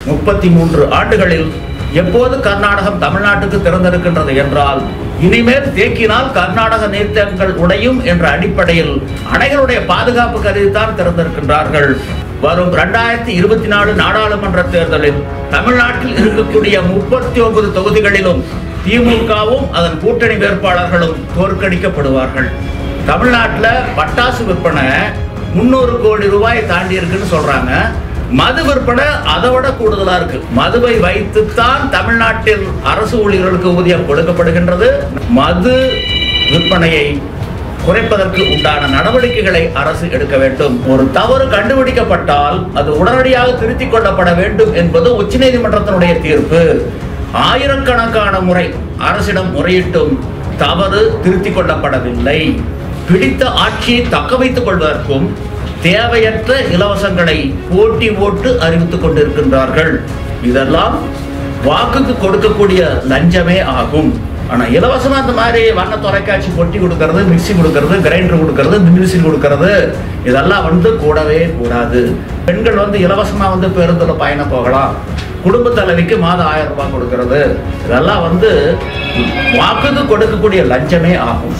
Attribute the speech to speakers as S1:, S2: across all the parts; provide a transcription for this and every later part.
S1: முப்பத்தி மூன்று ஆண்டுகளில் எப்போது கர்நாடகம் தமிழ்நாட்டுக்கு திறந்திருக்கின்றது என்றால் இனிமேல் தேக்கினால் கர்நாடக நீர்த்தேக்கங்கள் உடையும் என்ற அடிப்படையில் அணைகளுடைய பாதுகாப்பு கருதித்தான் திறந்திருக்கின்றார்கள் வரும் இரண்டாயிரத்தி இருபத்தி நாலு நாடாளுமன்ற தேர்தலில் தமிழ்நாட்டில் இருக்கக்கூடிய முப்பத்தி ஒன்பது தொகுதிகளிலும் திமுகவும் அதன் கூட்டணி வேட்பாளர்களும் தோற்கடிக்கப்படுவார்கள் தமிழ்நாட்டில் பட்டாசு விற்பனை முந்நூறு கோடி ரூபாய் தாண்டி இருக்குன்னு சொல்றாங்க மது விற்பனை அதை விட கூடுதலா இருக்கு மதுவை வைத்துத்தான் தமிழ்நாட்டில் அரசு ஊழியர்களுக்கு ஊதியம் கொடுக்கப்படுகின்றது மது விற்பனையை குறைப்பதற்கு உண்டான நடவடிக்கைகளை அரசு எடுக்க வேண்டும் ஒரு தவறு கண்டுபிடிக்கப்பட்டால் அது உடனடியாக திருத்திக் கொள்ளப்பட வேண்டும் என்பது உச்சநீதிமன்றத்தினுடைய தீர்ப்பு ஆயிரக்கணக்கான முறை அரசிடம் முறையிட்டும் தவறு திருத்திக் கொள்ளப்படவில்லை பிடித்த ஆட்சியை தக்க வைத்துக் கொள்வதற்கும் தேவையற்ற இலவசங்களை போட்டி போட்டு அறிவித்துக் கொண்டிருக்கின்றார்கள் இதெல்லாம் வாக்குக்கு கொடுக்கக்கூடிய லஞ்சமே ஆகும் ஆனா இலவசமா இந்த மாதிரி வண்ண தொலைக்காட்சி பொட்டி கொடுக்கறது மிக்ஸி கொடுக்கறது கிரைண்டர் கொடுக்கறது மின்விசில் கொடுக்கறது இதெல்லாம் வந்து கூடவே கூடாது பெண்கள் வந்து இலவசமா வந்து பேருந்துல பயணம் போகலாம் குடும்ப தலைவிக்கு மாதம் ஆயிரம் ரூபாய் கொடுக்கறது இதெல்லாம் வந்து வாக்குக்கு கொடுக்கக்கூடிய லஞ்சமே ஆகும்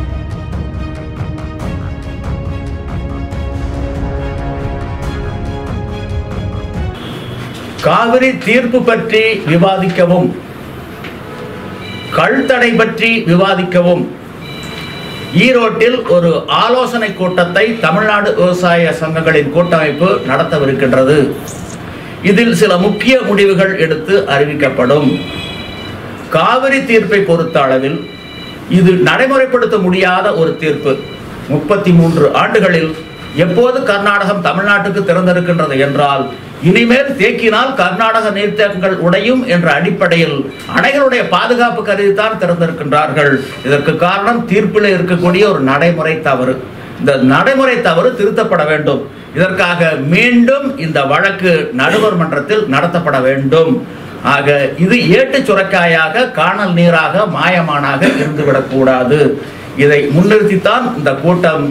S1: காவிரி தீர்ப்பு பற்றி விவாதிக்கவும் கல்தடை பற்றி விவாதிக்கவும் ஈரோட்டில் ஒரு ஆலோசனை கூட்டத்தை தமிழ்நாடு விவசாய சங்கங்களின் கூட்டமைப்பு நடத்தவிருக்கின்றது இதில் சில முக்கிய முடிவுகள் எடுத்து அறிவிக்கப்படும் காவிரி தீர்ப்பை பொறுத்த அளவில் இது நடைமுறைப்படுத்த முடியாத ஒரு தீர்ப்பு முப்பத்தி மூன்று ஆண்டுகளில் எப்போது கர்நாடகம் தமிழ்நாட்டுக்கு திறந்திருக்கின்றது என்றால் இனிமேல் தேக்கினால் கர்நாடக நீர்த்தேக்கங்கள் உடையும் என்ற அடிப்படையில் அணைகளுடைய பாதுகாப்பு கருதித்தான் திறந்திருக்கின்றார்கள் இதற்கு காரணம் தீர்ப்பில் இருக்கக்கூடிய ஒரு நடைமுறை தவறு இந்த நடைமுறை தவறு திருத்தப்பட வேண்டும் இதற்காக மீண்டும் இந்த வழக்கு நடுவர் மன்றத்தில் நடத்தப்பட வேண்டும் ஆக இது ஏட்டு சுரக்காயாக காணல் நீராக மாயமானாக இருந்துவிடக் கூடாது இதை முன்னிறுத்தித்தான் இந்த கூட்டம்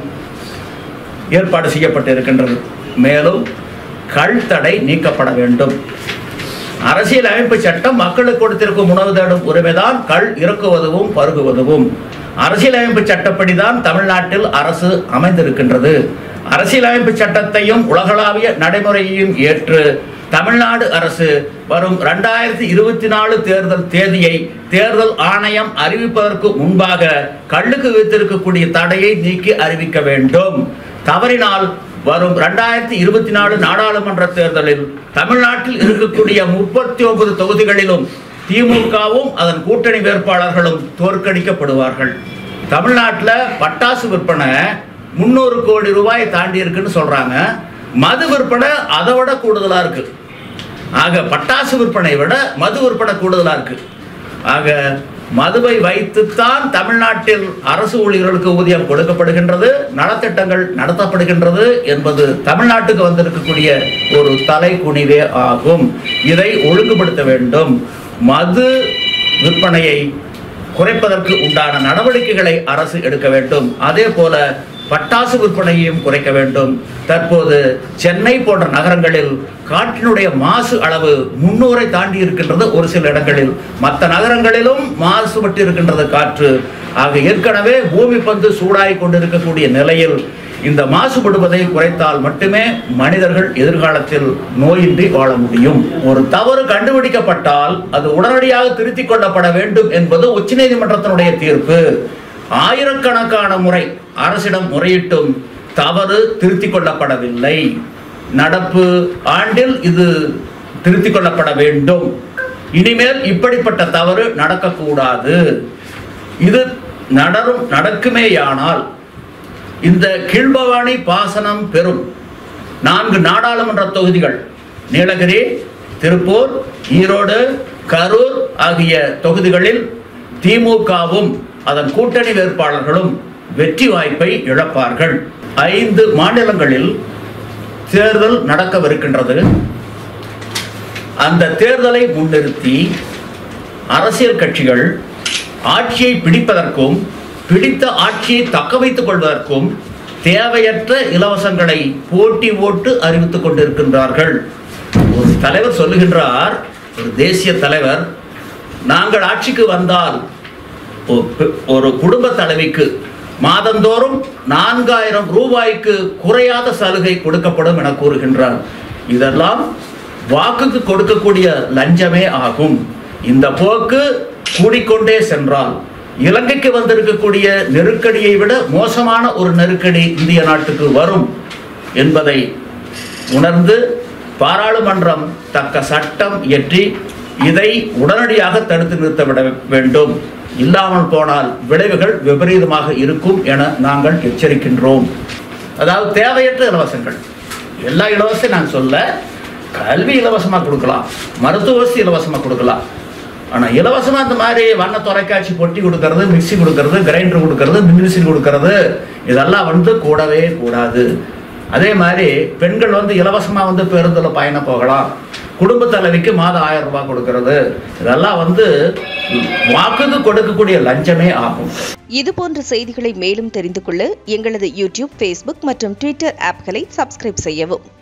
S1: ஏற்பாடு செய்யப்பட்டிருக்கின்றது மேலும் கள் தடை நீக்கப்பட வேண்டும் அரசியல் அமைப்பு சட்டம் மக்களுக்கு கொடுத்திருக்கும் உணவு தேடும் உரிமைதான் கள் இறக்குவதும் பருகுவதும் அரசியலமைப்பு சட்டப்படிதான் தமிழ்நாட்டில் அரசு அமைந்திருக்கின்றது அரசியலமைப்பு சட்டத்தையும் உலகளாவிய நடைமுறையையும் ஏற்று தமிழ்நாடு அரசு வரும் இரண்டாயிரத்தி இருபத்தி நாலு தேர்தல் தேதியை தேர்தல் ஆணையம் அறிவிப்பதற்கு முன்பாக கள்ளுக்கு வைத்திருக்கக்கூடிய தடையை நீக்கி அறிவிக்க வேண்டும் தவறினால் வரும் இரண்டாயிரத்தி இருபத்தி நாலு நாடாளுமன்ற தேர்தலில் தமிழ்நாட்டில் இருக்கக்கூடிய முப்பத்தி ஒன்பது தொகுதிகளிலும் திமுகவும் அதன் கூட்டணி வேட்பாளர்களும் தோற்கடிக்கப்படுவார்கள் தமிழ்நாட்டில் பட்டாசு விற்பனை முந்நூறு கோடி ரூபாய் தாண்டி இருக்குன்னு சொல்றாங்க மது விற்பனை அதை விட கூடுதலா இருக்கு ஆக பட்டாசு விற்பனை விட மது விற்பனை கூடுதலா இருக்கு ஆக மதுவை வைத்துத்தான் தமிழ்நாட்டில் அரசு ஊழியர்களுக்கு ஊதியம் கொடுக்கப்படுகின்றது நலத்திட்டங்கள் நடத்தப்படுகின்றது என்பது தமிழ்நாட்டுக்கு வந்திருக்கக்கூடிய ஒரு தலைக்குனிவே ஆகும் இதை ஒழுங்குபடுத்த வேண்டும் மது விற்பனையை குறைப்பதற்கு உண்டான நடவடிக்கைகளை அரசு எடுக்க வேண்டும் அதே போல பட்டாசு விற்பனையையும் குறைக்க வேண்டும் தற்போது சென்னை போன்ற நகரங்களில் காற்றினுடைய மாசு அளவு முன்னூரை தாண்டி இருக்கின்றது ஒரு சில இடங்களில் மற்ற நகரங்களிலும் மாசுபட்டு இருக்கின்றது காற்று ஆக ஏற்கனவே பூமி பந்து சூடாகி கொண்டிருக்கக்கூடிய நிலையில் இந்த மாசுபடுவதை குறைத்தால் மட்டுமே மனிதர்கள் எதிர்காலத்தில் நோயின்றி வாழ முடியும் ஒரு தவறு கண்டுபிடிக்கப்பட்டால் அது உடனடியாக திருத்திக் கொள்ளப்பட வேண்டும் என்பது உச்சநீதிமன்றத்தினுடைய தீர்ப்பு ஆயிரக்கணக்கான முறை அரசிடம் முறையிட்டும் தவறு திருத்திக் கொள்ளப்படவில்லை நடப்பு ஆண்டில் இது திருத்திக் கொள்ளப்பட வேண்டும் இனிமேல் இப்படிப்பட்ட தவறு நடக்கக்கூடாது இது நடரும் நடக்குமேயானால் இந்த கீழ்பவானி பாசனம் பெறும் நான்கு நாடாளுமன்ற தொகுதிகள் நீலகிரி திருப்பூர் ஈரோடு கரூர் ஆகிய தொகுதிகளில் திமுகவும் அதன் கூட்டணி வேட்பாளர்களும் வெற்றி வாய்ப்பை இழப்பார்கள் ஐந்து மாநிலங்களில் தேர்தல் நடக்கவிருக்கின்றது அந்த தேர்தலை முன்னிறுத்தி அரசியல் கட்சிகள் ஆட்சியை பிடிப்பதற்கும் பிடித்த ஆட்சியை தக்க வைத்துக் கொள்வதற்கும் தேவையற்ற இலவசங்களை போட்டி போட்டு அறிவித்துக் கொண்டிருக்கின்றார்கள் ஒரு தலைவர் சொல்லுகின்றார் ஒரு தேசிய தலைவர் நாங்கள் ஆட்சிக்கு வந்தால் ஒ- பெ- ஒரு குடும்ப தலைவிக்கு மாதந்தோறும் நான்காயிரம் ரூபாய்க்கு குறையாத சலுகை கொடுக்கப்படும் என கூறுகின்றார் இதெல்லாம் வாக்குக்கு கொடுக்கக்கூடிய லஞ்சமே ஆகும் இந்த போக்கு கூடிக்கொண்டே சென்றால் இலங்கைக்கு வந்திருக்கக்கூடிய நெருக்கடியை விட மோசமான ஒரு நெருக்கடி இந்திய நாட்டுக்கு வரும் என்பதை உணர்ந்து பாராளுமன்றம் தக்க சட்டம் இயற்றி இதை உடனடியாக தடுத்து நிறுத்தவிட வேண்டும் இல்லாமல் போனால் விளைவுகள் விபரீதமாக இருக்கும் என நாங்கள் எச்சரிக்கின்றோம் அதாவது தேவையற்ற இலவசங்கள் எல்லா இலவசம் நான் சொல்ல கல்வி இலவசமாக கொடுக்கலாம் மருத்துவ வசதி இலவசமாக கொடுக்கலாம் ஆனால் இலவசமாக இந்த மாதிரி வண்ண தொலைக்காட்சி பொட்டி கொடுக்கறது மிக்ஸி கொடுக்கறது கிரைண்டர் கொடுக்கறது மின்விசில் கொடுக்கறது இதெல்லாம் வந்து கூடவே கூடாது அதே மாதிரி பெண்கள் வந்து இலவசமாக வந்து பேருந்தில் பயணம் போகலாம் குடும்ப தலைவிக்கு மாதம் ஆயிரம் ரூபாய் கொடுக்கறது இதெல்லாம் வந்து வாக்குக்கு கொடுக்கக்கூடிய லஞ்சமே ஆகும்
S2: இது போன்ற செய்திகளை மேலும் தெரிந்து கொள்ள எங்களது யூடியூப் ஃபேஸ்புக் மற்றும் ட்விட்டர் ஆப்களை சப்ஸ்கிரைப் செய்யவும்